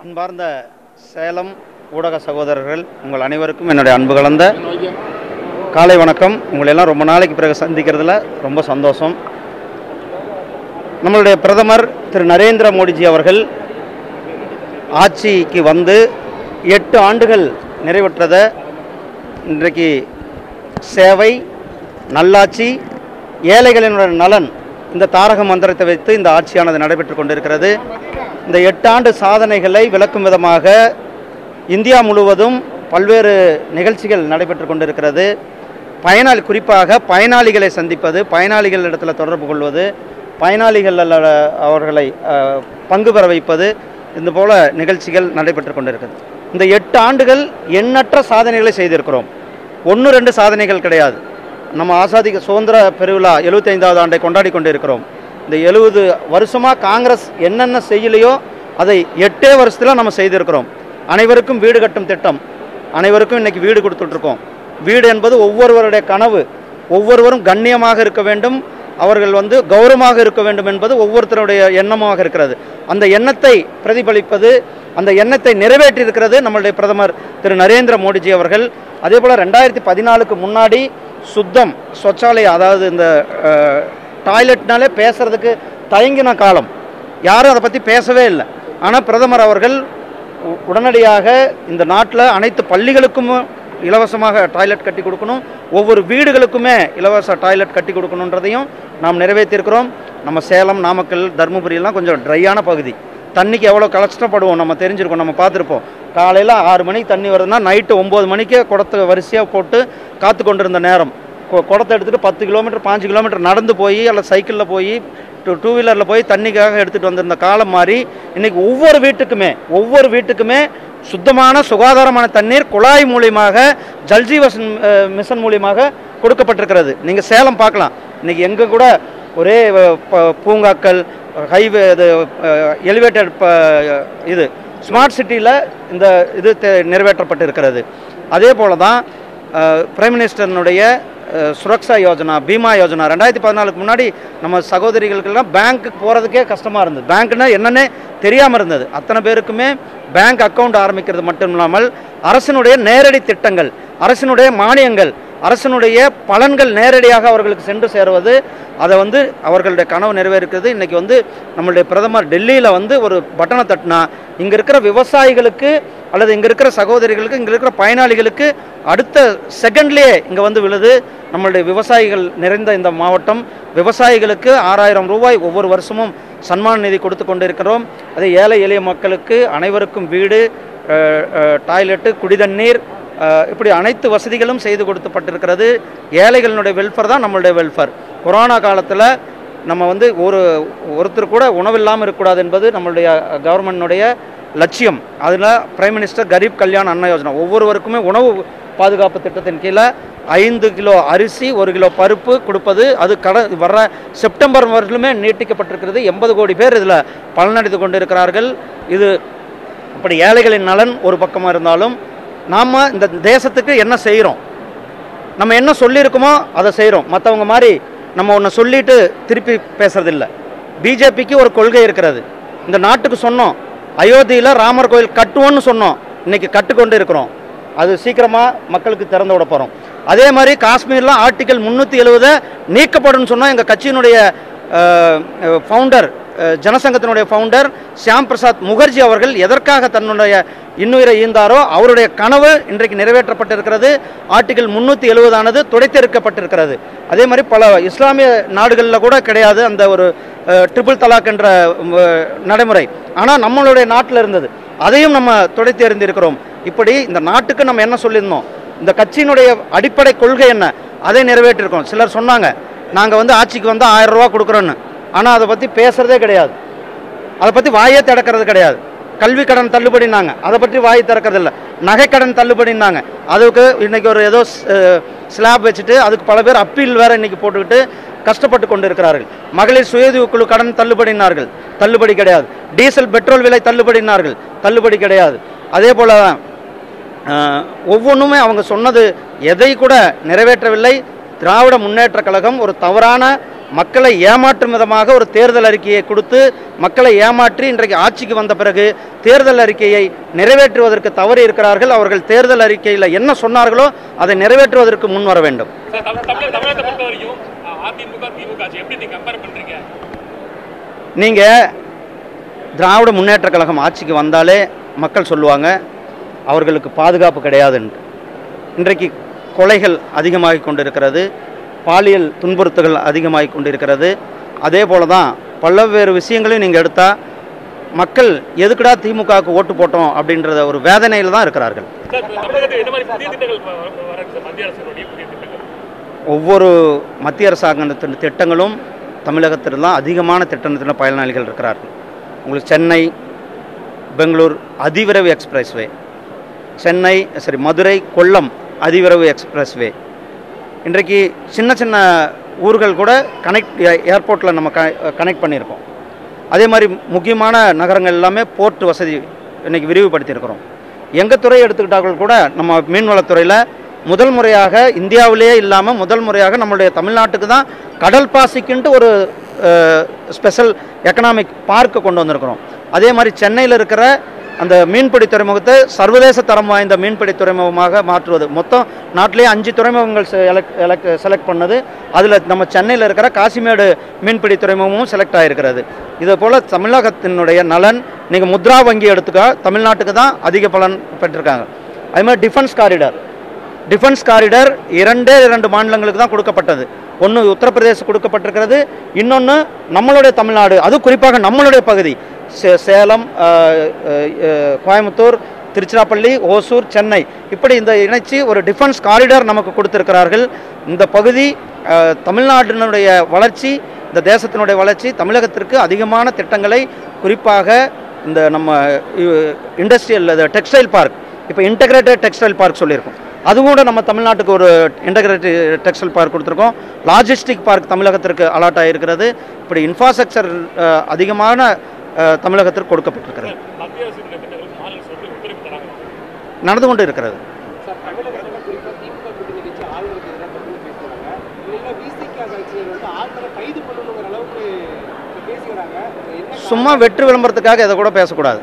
அன்பார்ந்த சேலம் ஊடக சகோதரர்கள் உங்கள் அனைவருக்கும் என்னுடைய அன்பு கலந்த காலை வணக்கம் உங்களை எல்லாம் ரொம்ப நாளைக்கு பிறகு சந்திக்கிறதுல ரொம்ப சந்தோஷம் நம்மளுடைய பிரதமர் திரு நரேந்திர மோடிஜி அவர்கள் ஆட்சிக்கு வந்து எட்டு ஆண்டுகள் நிறைவுற்றதை இன்றைக்கு சேவை நல்லாட்சி ஏழைகளினுடைய நலன் இந்த தாரக மந்திரத்தை வைத்து இந்த ஆட்சியானது நடைபெற்று கொண்டிருக்கிறது இந்த எட்டாண்டு சாதனைகளை விளக்கும் விதமாக இந்தியா முழுவதும் பல்வேறு நிகழ்ச்சிகள் நடைபெற்று கொண்டிருக்கிறது பயனாளி குறிப்பாக பயனாளிகளை சந்திப்பது பயனாளிகளிடத்தில் தொடர்பு கொள்வது பயனாளிகள் அல்ல அவர்களை அஹ், பங்கு பெற வைப்பது இந்த போல நிகழ்ச்சிகள் நடைபெற்று கொண்டிருக்கிறது இந்த எட்டு ஆண்டுகள் எண்ணற்ற சாதனைகளை செய்திருக்கிறோம் ஒன்று ரெண்டு சாதனைகள் கிடையாது நம்ம ஆசாதி சுதந்திர பெருவிழா எழுபத்தைந்தாவது ஆண்டை கொண்டாடி கொண்டிருக்கிறோம் இந்த எழுபது வருஷமாக காங்கிரஸ் என்னென்ன செய்யலையோ அதை எட்டே வருஷத்தில் நம்ம செய்திருக்கிறோம் அனைவருக்கும் வீடு கட்டும் திட்டம் அனைவருக்கும் இன்னைக்கு வீடு கொடுத்துட்ருக்கோம் வீடு என்பது ஒவ்வொருவருடைய கனவு ஒவ்வொருவரும் கண்ணியமாக இருக்க வேண்டும் அவர்கள் வந்து கௌரவமாக இருக்க வேண்டும் என்பது ஒவ்வொருத்தருடைய எண்ணமாக இருக்கிறது அந்த எண்ணத்தை பிரதிபலிப்பது அந்த எண்ணத்தை நிறைவேற்றியிருக்கிறது நம்மளுடைய பிரதமர் திரு நரேந்திர மோடிஜி அவர்கள் அதே போல் ரெண்டாயிரத்தி பதினாலுக்கு முன்னாடி சுத்தம் சொச்சாலயம் அதாவது இந்த அஹ், டாய்லெட்னாலே பேசுறதுக்கு தயங்கின காலம் யாரும் அதை பற்றி பேசவே இல்லை ஆனால் பிரதமர் அவர்கள் உ- உடனடியாக இந்த நாட்டில் அனைத்து பள்ளிகளுக்கும் இலவசமாக டாய்லெட் கட்டி கொடுக்கணும் ஒவ்வொரு வீடுகளுக்குமே இலவச டாய்லெட் கட்டி கொடுக்கணுன்றதையும் நாம் நிறைவேற்றியிருக்கிறோம் நம்ம சேலம் நாமக்கல் தருமபுரியெல்லாம் கொஞ்சம் ட்ரையான பகுதி தண்ணிக்கு எவ்வளோ கஷ்டப்படுவோம் நம்ம தெரிஞ்சிருக்கோம் நம்ம பார்த்துருப்போம் காலையில் ஆறு மணிக்கு தண்ணி வருதுன்னா நைட்டு ஒம்பது மணிக்கு குடத்தை வரிசையாக போட்டு காத்து கொண்டிருந்த நேரம் கொ- குடத்தை எடுத்துகிட்டு பத்து கிலோமீட்டர் பாஞ்சு கிலோமீட்டர் நடந்து போய் அல்லது சைக்கிளில் போய் டூ டூ வீலரில் போய் தண்ணிக்காக எடுத்துகிட்டு வந்திருந்த காலம் மாறி இன்றைக்கி ஒவ்வொரு வீட்டுக்குமே ஒவ்வொரு வீட்டுக்குமே சுத்தமான சுகாதாரமான தண்ணீர் குழாய் மூலியமாக ஜல்ஜீவசன் அஹ், மிஷன் மூலியமாக கொடுக்கப்பட்டிருக்கிறது நீங்கள் சேலம் பார்க்கலாம் இன்றைக்கி எங்கே கூட ஒரே அஹ், ப- பூங்காக்கள் ஹைவே இது எலிவேட்டட் இது ஸ்மார்ட் சிட்டியில் இந்த இது தெ- நிறைவேற்றப்பட்டிருக்கிறது அதே போல தான் பிரைம் மினிஸ்டர்னுடைய அஹ், சுரக்ஷா யோஜனா பீமா யோஜனா ரெண்டாயிரத்தி பதினாலுக்கு முன்னாடி நம்ம சகோதரிகளுக்கெல்லாம் பேங்க்குக்கு போகிறதுக்கே கஷ்டமாக இருந்தது பேங்க்னா என்னன்னே தெரியாமல் இருந்தது அத்தனை பேருக்குமே பேங்க் அக்கவுண்ட் ஆரம்பிக்கிறது மட்டும் இல்லாமல் அரசினுடைய நேரடி திட்டங்கள் அரசினுடைய மானியங்கள் அரசினுடைய பலன்கள் நேரடியாக அவர்களுக்கு சென்று சேருவது அதை வந்து அவர்களுடைய கனவு நிறைவேறுக்கிறது இன்றைக்கி வந்து நம்மளுடைய பிரதமர் டெல்லியில் வந்து ஒரு பட்டனை தட்டினா இங்கே இருக்கிற விவசாயிகளுக்கு அல்லது இங்கே இருக்கிற சகோதரிகளுக்கு இங்கே இருக்கிற பயனாளிகளுக்கு அடுத்த செகண்ட்லேயே இங்கே வந்து விழுது நம்மளுடைய விவசாயிகள் நிறைந்த இந்த மாவட்டம் விவசாயிகளுக்கு ஆறாயிரம் ரூபாய் ஒவ்வொரு வருஷமும் சன்மான நிதி கொடுத்து கொண்டிருக்கிறோம் அதே ஏழை எளிய மக்களுக்கு அனைவருக்கும் வீடு அஹ், அஹ், டாய்லெட்டு குடிதண்ணீர் அஹ், இப்படி அனைத்து வசதிகளும் செய்து கொடுக்கப்பட்டிருக்கிறது ஏழைகளினுடைய வெல்ஃபேர் தான் நம்மளுடைய வெல்ஃபேர் கொரோனா காலத்தில் நம்ம வந்து ஒரு ஒருத்தர் கூட உணவில்லாமல் இருக்கக்கூடாது என்பது நம்மளுடைய கவர்மெண்ட்டுடைய லட்சியம் அதில் பிரைம் மினிஸ்டர் கரீப் கல்யாண் அன்ன யோஜனா ஒவ்வொருவருக்குமே உணவு பாதுகாப்பு திட்டத்தின் கீழே ஐந்து கிலோ அரிசி ஒரு கிலோ பருப்பு கொடுப்பது அது கட வர்ற செப்டம்பர் வரலுமே நீட்டிக்கப்பட்டிருக்கிறது எண்பது கோடி பேர் இதில் பலனடைந்து கொண்டிருக்கிறார்கள் இது இப்படி ஏழைகளின் நலன் ஒரு பக்கமாக இருந்தாலும் நாம் இந்த தேசத்துக்கு என்ன செய்கிறோம் நம்ம என்ன சொல்லியிருக்கோமோ அதை செய்கிறோம் மற்றவங்க மாதிரி நம்ம ஒன்று சொல்லிட்டு திருப்பி பேசுறதில்ல பிஜேபிக்கு ஒரு கொள்கை இருக்கிறது இந்த நாட்டுக்கு சொன்னோம் அயோத்தியில் ராமர் கோயில் கட்டுவோன்னு சொன்னோம் இன்னைக்கு கட்டுக்கொண்டு இருக்கிறோம் அது சீக்கிரமாக மக்களுக்கு திறந்து விட போகிறோம் அதே மாதிரி காஷ்மீரில் ஆர்டிகல் முந்நூற்றி எழுபதை நீக்கப்படும் சொன்னோம் எங்கள் கட்சியினுடைய ஃபவுண்டர் ஜனசங்கத்தினுடைய ஃபவுண்டர் ஷியாம் பிரசாத் முகர்ஜி அவர்கள் எதற்காக தன்னுடைய இன்னுயிரை ஈந்தாரோ அவருடைய கனவு இன்றைக்கு நிறைவேற்றப்பட்டிருக்கிறது ஆர்டிகல் முந்நூற்றி எழுபதானது துடைத்தெடுக்கப்பட்டிருக்கிறது அதே மாதிரி பல இஸ்லாமிய நாடுகளில் கூட கிடையாது அந்த ஒரு ட்ரிபிள் தலாக் என்ற உம், நடைமுறை ஆனால் நம்மளுடைய நாட்டில் இருந்தது அதையும் நம்ம துடைத்து எறிந்திருக்கிறோம் இப்படி இந்த நாட்டுக்கு நம்ம என்ன சொல்லியிருந்தோம் இந்த கட்சியினுடைய அடிப்படை கொள்கை என்ன அதை நிறைவேற்றிருக்கோம் சிலர் சொன்னாங்க நாங்கள் வந்து ஆட்சிக்கு வந்து ஆயிரம் ரூபா கொடுக்குறோன்னு ஆனால் அதை பற்றி பேசுகிறதே கிடையாது அதை பற்றி வாயே திறக்கிறது கிடையாது கல்வி கடன் தள்ளுபடினாங்க அதை பற்றி வாய் திறக்கிறது இல்லை நகைக்கடன் தள்ளுபடினாங்க அதுக்கு இன்னைக்கு ஒரு ஏதோ ஸ்லாப் வச்சுட்டு அதுக்கு பல பேர் அப்பீல் வேற இன்னைக்கு போட்டுக்கிட்டு கஷ்டப்பட்டு கொண்டு இருக்கிறார்கள் மகளிர் சுயஉதவி குழு கடன் தள்ளுபடினார்கள் தள்ளுபடி கிடையாது டீசல் பெட்ரோல் விலை தள்ளுபடினார்கள் தள்ளுபடி கிடையாது அதே போல ஆஹ், ஒவ்வொன்றுமே அவங்க சொன்னது எதை கூட நிறைவேற்றவில்லை திராவிட முன்னேற்ற கழகம் ஒரு தவறான மக்களை ஏமாற்றும் விதமாக ஒரு தேர்தல் அறிக்கையை கொடுத்து மக்களை ஏமாற்றி இன்றைக்கு ஆட்சிக்கு வந்த பிறகு தேர்தல் அறிக்கையை நிறைவேற்றுவதற்கு தவறி இருக்கிறார்கள் அவர்கள் தேர்தல் அறிக்கையில் என்ன சொன்னார்களோ அதை நிறைவேற்றுவதற்கு முன் வர வேண்டும் சார் தமிழ் தமிழ் தமிழகத்தை பொறுத்த வரைக்கும் அஹ், அதிமுக திமுக ஆட்சி எப்படி நீங்க கம்பேர் பண்றீங்க நீங்கள் திராவிட முன்னேற்ற கழகம் ஆட்சிக்கு வந்தாலே மக்கள் சொல்லுவாங்க அவர்களுக்கு பாதுகாப்பு கிடையாதுன்னு இன்றைக்கு கொலைகள் அதிகமாகி கொண்டிருக்கிறது பாலியல் துன்புறுத்தல்கள் அதிகமாகி கொண்டிருக்கிறது அதே போல தான் பல்வேறு விஷயங்களையும் நீங்கள் எடுத்தால் மக்கள் எதுக்குடா திமுகவுக்கு ஓட்டு போட்டோம் அப்படின்றத ஒரு வேதனையில் தான் இருக்கிறார்கள் சார் இப்ப தமிழகத்தில் என்ன மாதிரி புதிய திட்டங்கள் வ- வ- வராங்க சார் மத்திய அரசுடைய புதிய திட்டங்கள் ஒவ்வொரு மத்திய அரசாங்கத்தின் திட்டங்களும் தமிழகத்தில் தான் அதிகமான திட்டத்தின் பயனாளிகள் இருக்கிறார்கள் உங்களுக்கு சென்னை பெங்களூர் அதிவிரைவு எக்ஸ்பிரஸ்வே சென்னை சரி மதுரை கொல்லம் அதிவிரைவு எக்ஸ்பிரஸ்வே இன்றைக்கு சின்ன சின்ன ஊர்கள் கூட கனெக்ட் ஏர்போர்ட்டில் நம்ம கனெக்ட் பண்ணியிருக்கோம் அதே மாதிரி முக்கியமான நகரங்கள் எல்லாமே போர்ட் வசதி இன்னைக்கு விரிவுபடுத்தியிருக்கிறோம் எங்கள் துறை எடுத்துக்கிட்டார்கள் கூட நம்ம மீன்வளத்துறையில் முதல் முறையாக இந்தியாவிலேயே இல்லாமல் முதல் முறையாக நம்மளுடைய தமிழ்நாட்டுக்கு தான் கடல் பாசிக்குன்ட்டு ஒரு ஸ்பெஷல் எக்கனாமிக் பார்க்கு கொண்டு வந்திருக்கிறோம் அதே மாதிரி சென்னையில் இருக்கிற அந்த மீன்பிடி துறைமுகத்தை சர்வதேச தரம் வாய்ந்த மீன்பிடி துறைமுகமாக மாற்றுவது மொத்தம் நாட்டிலேயே அஞ்சு துறைமுகங்கள் செலக்ட் செலக்ட் பண்ணது அதில் நம்ம சென்னையில் இருக்கிற காசிமேடு மீன்பிடி துறைமுகமும் செலக்ட் ஆகிருக்கிறது இதே போல் தமிழகத்தினுடைய நலன் நீங்கள் முத்ரா வங்கி எடுத்துக்கா தமிழ்நாட்டுக்கு தான் அதிக பலன் பெற்றிருக்காங்க அதே மாதிரி டிஃபென்ஸ் காரிடார் டிஃபென்ஸ் காரிடர் இரண்டே இரண்டு மாநிலங்களுக்கு தான் கொடுக்கப்பட்டது ஒன்று உத்தரப்பிரதேச கொடுக்கப்பட்டிருக்கிறது இன்னொன்று நம்மளுடைய தமிழ்நாடு அது குறிப்பாக நம்மளுடைய பகுதி சே- சேலம் அஹ், அஹ், அஹ், கோயம்புத்தூர் திருச்சிராப்பள்ளி ஓசூர் சென்னை இப்படி இந்த இணைச்சி ஒரு டிஃபென்ஸ் காரிடார் நமக்கு கொடுத்திருக்கிறார்கள் இந்த பகுதி அஹ், தமிழ்நாட்டினுடைய வளர்ச்சி இந்த தேசத்தினுடைய வளர்ச்சி தமிழகத்திற்கு அதிகமான திட்டங்களை குறிப்பாக இந்த நம்ம இண்டஸ்ட்ரியல் டெக்ஸ்டைல் பார்க் இப்போ இன்டகிரேட்டட் டெக்ஸ்டைல் பார்க் சொல்லியிருக்கோம் அது கூட நம்ம தமிழ்நாட்டுக்கு ஒரு இன்டகிரேட்டட் டெக்ஸ்டைல் பார்க் கொடுத்துருக்கோம் லாஜிஸ்டிக் பார்க் தமிழகத்திற்கு அலாட் ஆகிருக்கிறது இப்படி இன்ஃப்ராஸ்ட்ரக்சர் அதிகமான அஹ், தமிழகத்திற்கு கொடுக்கப்பட்டிருக்கிறது மத்திய அரசுடைய திட்டங்களுக்கு மாநில அரசு எப்படி ஒத்துழைப்பு தராங்க நடந்து கொண்டு இருக்கிறது சார் தமிழகத்தில் குறிப்பாக திமுக கூட்டணி கட்சி ஆளுநருக்கு எதிராக கருத்து பேசுகிறாங்க இல்லைன்னா விசிக கட்சியை வந்து ஆளுநரை கைது பண்ணணுங்கிற அளவுக்கு பேசுகிறாங்க என்ன சும்மா வெற்று விளம்பரத்துக்காக இதை கூட பேசக்கூடாது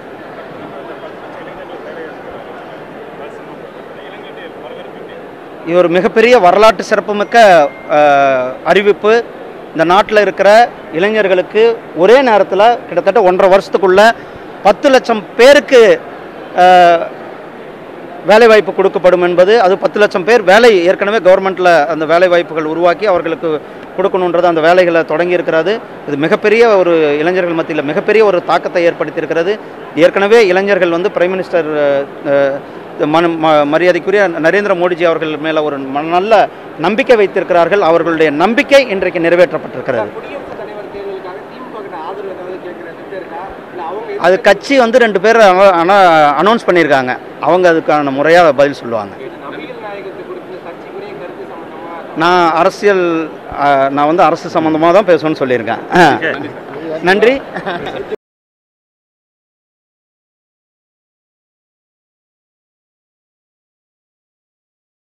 இது ஒரு மிகப்பெரிய வரலாற்று சிறப்புமிக்க அஹ், அறிவிப்பு இந்த நாட்டில் இருக்கிற இளைஞர்களுக்கு ஒரே நேரத்தில் கிட்டத்தட்ட ஒன்றரை வருஷத்துக்குள்ள பத்து லட்சம் பேருக்கு அஹ், வேலைவாய்ப்பு கொடுக்கப்படும் என்பது அது பத்து லட்சம் பேர் வேலை ஏற்கனவே கவர்மெண்ட்டில் அந்த வேலை வாய்ப்புகள் உருவாக்கி அவர்களுக்கு கொடுக்கணுன்றது அந்த வேலைகளை தொடங்கி இருக்கிறது இது மிகப்பெரிய ஒரு இளைஞர்கள் மத்தியில் மிகப்பெரிய ஒரு தாக்கத்தை ஏற்படுத்தியிருக்கிறது ஏற்கனவே இளைஞர்கள் வந்து பிரைம் மினிஸ்டர் அஹ், மன ம- மரியாதைக்குரிய நரேந்திர மோடிஜி அவர்கள் மேலே ஒரு ம- நல்ல நம்பிக்கை வைத்திருக்கிறார்கள் அவர்களுடைய நம்பிக்கை இன்றைக்கு நிறைவேற்றப்பட்டிருக்கிறது குடியரசுத் தலைவர் தேர்தலுக்காக திமுக கிட்ட ஆதரவு ஏதாவது கேட்கிற திட்டம் இருக்கா இல்லை அவங்க அது கட்சி வந்து ரெண்டு பேர் ஆனால் அனௌன்ஸ் பண்ணியிருக்காங்க அவங்க அதுக்கான முறையாக பதில் சொல்லுவாங்க நபிகள் நாயகத்தை குறித்து சர்ச்சைக்குரிய கருத்து சம்பந்தமா நான் அரசியல் அஹ், நான் வந்து அரசு சம்மந்தமாக தான் பேசணும்னு சொல்லியிருக்கேன் அஹ். நன்றி